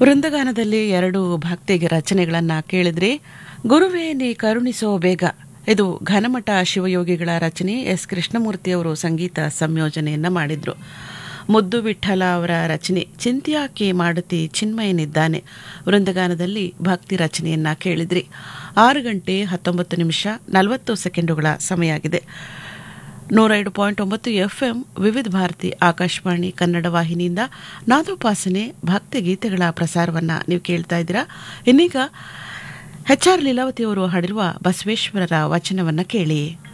ವೃಂದಗಾನದಲ್ಲಿ ಎರಡು ಭಕ್ತಿಗೆ ರಚನೆಗಳನ್ನು ಕೇಳಿದ್ರೆ ಗುರುವೇ ನೀ ಕರುಣಿಸೋ ಬೇಗ ಇದು ಘನಮಠ ಶಿವಯೋಗಿಗಳ ರಚನೆ ಎಸ್ ಕೃಷ್ಣಮೂರ್ತಿಯವರು ಸಂಗೀತ ಸಂಯೋಜನೆಯನ್ನ ಮಾಡಿದ್ರು ಮುದ್ದು ವಿಠಲ ಅವರ ರಚನೆ ಚಿಂತ್ಯಾಕೆ ಮಾಡುತ್ತಿ ಚಿನ್ಮಯನಿದ್ದಾನೆ ವೃಂದಗಾನದಲ್ಲಿ ಭಕ್ತಿ ರಚನೆಯನ್ನ ಕೇಳಿದ್ರಿ ಆರು ಗಂಟೆ ಹತ್ತೊಂಬತ್ತು ನಿಮಿಷ ನಲವತ್ತು ಸೆಕೆಂಡುಗಳ ಸಮಯ ಆಗಿದೆ ನೂರ ಎರಡು ಪಾಯಿಂಟ್ ಒಂಬತ್ತು ಎಫ್ಎಂ ವಿವಿಧ ಭಾರತಿ ಆಕಾಶವಾಣಿ ಕನ್ನಡ ವಾಹಿನಿಯಿಂದ ನಾದೋಪಾಸನೆ ಭಕ್ತಿ ಗೀತೆಗಳ ಪ್ರಸಾರವನ್ನ ನೀವು ಕೇಳ್ತಾ ಇದ್ದೀರಾ ಇನ್ನೀಗ ಎಚ್ ಆರ್ ಲೀಲಾವತಿ ಅವರು ಹಾಡಿರುವ ಬಸವೇಶ್ವರರ ವಚನವನ್ನ ಕೇಳಿ